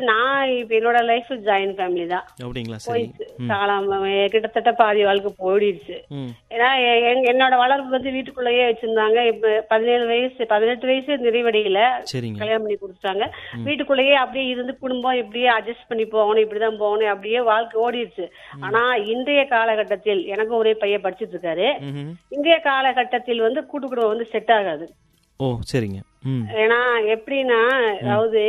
நான் இப்ப என்னோட லைஃப் ஜாயின்ட் ஃபேமிலி தான் அப்படிங்களா சரி போயிடுச்சு காலம் கிட்டத்தட்ட பாதி வாழ்க்கை போயிடுச்சு ம் ஏன்னா எ- எங்க- என்னோட வளர்ப்பு வந்து வீட்டுக்குள்ளேயே வச்சிருந்தாங்க இப்ப பதினேழு வயசு பதினெட்டு வயசு நிறைவடையில சரிங்க கல்யாணம் பண்ணி கொடுத்துட்டாங்க வீட்டுக்குள்ளேயே அப்படியே இருந்து குடும்பம் இப்படியே அட்ஜஸ்ட் பண்ணி போகணும் இப்படிதான் போகணும் அப்படியே வாழ்க்கை ஓடிடுச்சு ஆனா இன்றைய காலகட்டத்தில் எனக்கும் ஒரே பையன் படிச்சிட்டு இருக்காரு ம்ஹும். இன்றைய காலகட்டத்தில் வந்து கூட்டு குடும்பம் வந்து செட் ஆகாது ஓ சரிங்க ம் ஏன்னா எப்படின்னா அதாவது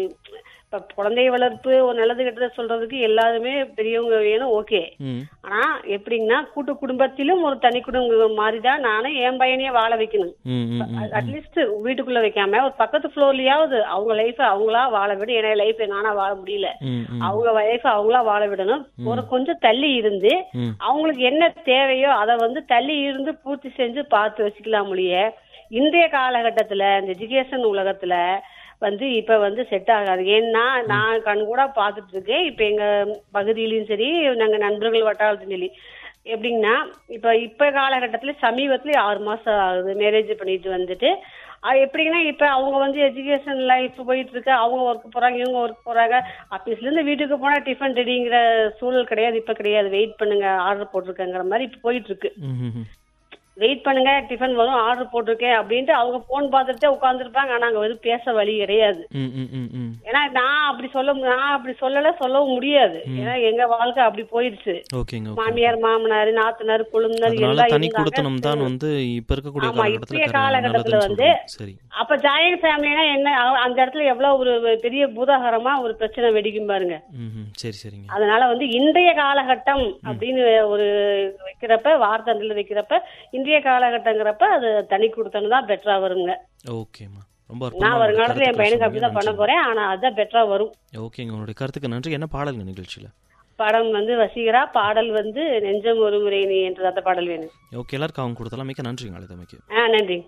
இப்ப குழந்தை வளர்ப்பு ஒரு நல்லது கெட்டதை சொல்றதுக்கு எல்லாருமே பெரியவங்க வேணும் ஓகே ம் ஆனா எப்படின்னா கூட்டு குடும்பத்திலும் ஒரு தனி குடும்பம் மாதிரி தான் நானும் என் பையனையே வாழ வைக்கணும் ம் ம் ம். அட்லீஸ்ட் வீட்டுக்குள்ள வைக்காம ஒரு பக்கத்து ஃப்ளோர்லயாவது அவங்க லைஃப் அவங்களா வாழ விட என் லைஃப் நானா வாழ முடியல ம் ம் அவங்க லைஃப் அவங்களா வாழ விடணும் ஒரு கொஞ்சம் தள்ளி இருந்து ம். அவங்களுக்கு என்ன தேவையோ அதை வந்து தள்ளி இருந்து பூர்த்தி செஞ்சு பார்த்து வச்சுக்கலாம் முடிய இன்றைய காலகட்டத்துல இந்த எஜுகேஷன் உலகத்துல வந்து இப்ப வந்து செட் ஆகாது ஏன்னா நான் கண் கூட பாத்துட்டு இருக்கேன் இப்ப எங்க பகுதியிலயும் சரி நாங்க நண்பர்கள் வட்டாரத்திலும் சரி எப்படின்னா இப்ப இப்ப காலகட்டத்துல சமீபத்துல ஆறு மாசம் ஆகுது மேரேஜ் பண்ணிட்டு வந்துட்டு அது எப்படின்னா இப்ப அவங்க வந்து எஜுகேஷன் லைஃப் போயிட்டு இருக்கு அவங்க ஒர்க் போறாங்க இவங்க ஒர்க் போறாங்க ஆபீஸ்ல இருந்து வீட்டுக்கு போனா டிஃபன் ரெடிங்கிற சூழல் கிடையாது இப்ப கிடையாது வெயிட் பண்ணுங்க ஆர்டர் போட்டிருக்கேங்கிற மாதிரி இப்ப போயிட்டு இருக்கு ம் ம் ம். வெயிட் பண்ணுங்க டிஃபன் வரும் ஆர்டர் போட்டிருக்கேன் அப்படின்ட்டு அவங்க போன் பார்த்துட்டே உட்காந்துருப்பாங்க ஆனா அங்க வந்து பேச வழி கிடையாது ம் ம் ம் ம் ஏன்னா நான் அப்படி சொல்ல நான் அப்படி சொல்லல சொல்லவும் முடியாது ஏன்னா எங்க வாழ்க்கை அப்படி போயிடுச்சு ஓகேங்க ஓகே மாமியார் மாமனார் நாத்தனார் குழுந்தர் அதனால எல்லாம் தனி இருந்தாங்க. கொடுத்தனம் தான் வந்து இப்ப இருக்கக்கூடிய ஆமா, காலகட்டத்துல இப்பய கர- காலகட்டத்துல நல்லதுன்னு வந்து சொல்றீங்க. சரி அப்ப ஜாயிண்ட் ஃபேமிலினா என்ன அ- அந்த இடத்துல எவ்வளவு ஒரு பெரிய பூதாகரமா ஒரு பிரச்சனை வெடிக்கும் பாருங்க ம் ம் சரி சரிங்க அதனால வந்து இன்றைய காலகட்டம் அப்படின்னு ஒரு வைக்கிறப்ப வார்த்தை வைக்கிறப்ப இன்றைய காலகட்டங்கிறப்ப அது தனி கொடுத்தனு தான் பெட்டரா வருங்க ஓகேம்மா ரொம்ப நான் அற்புதமான வருங்காலத்துல என் கருத்துக்களை பையனுக்கு சொன்னீங்க. அப்படிதான் பண்ண நன்றி. போறேன் ஆனா அதுதான் பெட்டரா வரும் ஓகேங்க உங்களுடைய கருத்துக்கு நன்றி என்ன பாடலுங்க நிகழ்ச்சியில படம் வந்து வசீகரா பாடல் வந்து நெஞ்சம் ஒரு முறை நீ என்ற அந்த பாடல் வேணும் ஓகே எல்லாருக்கும் அவங்க கொடுத்தலாம் மிக்க நன்றிங்க அழைத்தமைக்கு ஆ நன்றி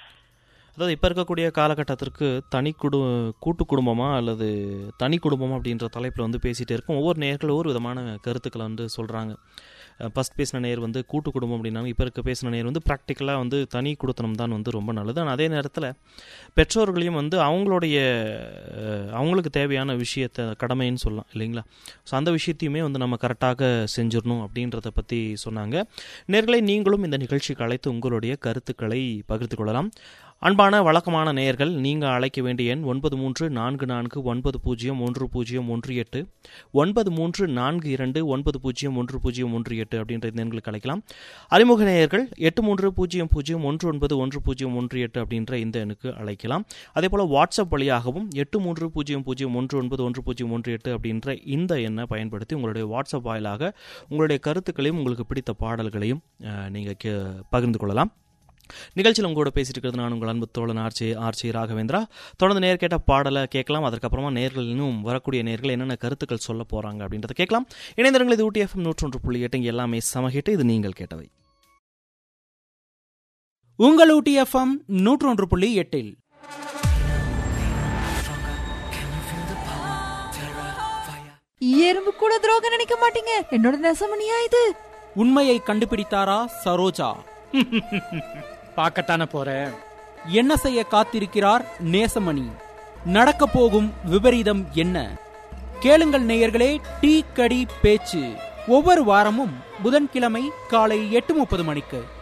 அதாவது இப்போ இருக்கக்கூடிய காலகட்டத்திற்கு தனி குடு கூட்டு குடும்பமா அல்லது தனி குடும்பமா அப்படின்ற தலைப்பில் வந்து பேசிகிட்டே இருக்கும் ஒவ்வொரு நேர்கள் ஒவ்வொரு விதமான கருத்துக்களை வந்து சொல்கிறாங்க ஃபஸ்ட் பேசின நேர் வந்து கூட்டு குடும்பம் அப்படின்னாங்க இப்போ இருக்க பேசின நேர் வந்து ப்ராக்டிக்கலாக வந்து தனி குடுத்தனம் தான் வந்து ரொம்ப நல்லது ஆனால் அதே நேரத்தில் பெற்றோர்களையும் வந்து அவங்களுடைய அஹ், அவங்களுக்கு தேவையான விஷயத்தை கடமைன்னு சொல்லலாம் இல்லைங்களா ஸோ அந்த விஷயத்தையுமே வந்து நம்ம கரெக்டாக செஞ்சிடணும் அப்படின்றத பற்றி சொன்னாங்க நேர்களை நீங்களும் இந்த நிகழ்ச்சிக்கு அழைத்து உங்களுடைய கருத்துக்களை பகிர்ந்து கொள்ளலாம் அன்பான வழக்கமான நேயர்கள் நீங்கள் அழைக்க வேண்டிய எண் ஒன்பது மூன்று நான்கு நான்கு ஒன்பது பூஜ்ஜியம் ஒன்று பூஜ்ஜியம் ஒன்று எட்டு ஒன்பது மூன்று நான்கு இரண்டு ஒன்பது பூஜ்ஜியம் ஒன்று பூஜ்ஜியம் ஒன்று எட்டு அப்படின்ற இந்த எண்களுக்கு அழைக்கலாம் அறிமுக நேயர்கள் எட்டு மூன்று பூஜ்ஜியம் பூஜ்ஜியம் ஒன்று ஒன்பது ஒன்று பூஜ்ஜியம் ஒன்று எட்டு அப்படின்ற இந்த எண்ணுக்கு அழைக்கலாம் அதே போல் வாட்ஸ்அப் வழியாகவும் எட்டு மூன்று பூஜ்ஜியம் பூஜ்ஜியம் ஒன்று ஒன்பது ஒன்று பூஜ்ஜியம் ஒன்று எட்டு அப்படின்ற இந்த எண்ணை பயன்படுத்தி உங்களுடைய வாட்ஸ்அப் வாயிலாக உங்களுடைய கருத்துக்களையும் உங்களுக்கு பிடித்த பாடல்களையும் நீங்கள் பகிர்ந்து கொள்ளலாம் நிகழ்ச்சியில் உங்களோட பேசிட்டு இருக்கிறது நான் உங்கள் அன்பு தோழன் ஆர்ச்சி ஆர்ச்சி ராகவேந்திரா தொடர்ந்து நேர் கேட்ட பாடலை கேட்கலாம் அதற்கப்புறமா நேர்கள் இன்னும் வரக்கூடிய நேர்கள் என்னென்ன கருத்துக்கள் சொல்ல போறாங்க அப்படின்றத கேட்கலாம் இணைந்திருங்கள் இது ஊட்டி எஃப்எம் நூற்றொன்று புள்ளி எட்டு இங்க எல்லாமே சமகிட்டு இது நீங்கள் கேட்டவை உங்கள் ஊட்டி எஃப்எம் நூற்றொன்று புள்ளி எட்டில் எறும்பு கூட துரோகம் நினைக்க மாட்டீங்க என்னோட நெசமணியா இது உண்மையை கண்டுபிடித்தாரா சரோஜா பார்க்கத்தானே போறேன் என்ன செய்ய காத்திருக்கிறார் நேசமணி நடக்கப் போகும் விபரீதம் என்ன கேளுங்கள் நேயர்களே டீ கடி பேச்சு ஒவ்வொரு வாரமும் புதன்கிழமை காலை எட்டு முப்பது மணிக்கு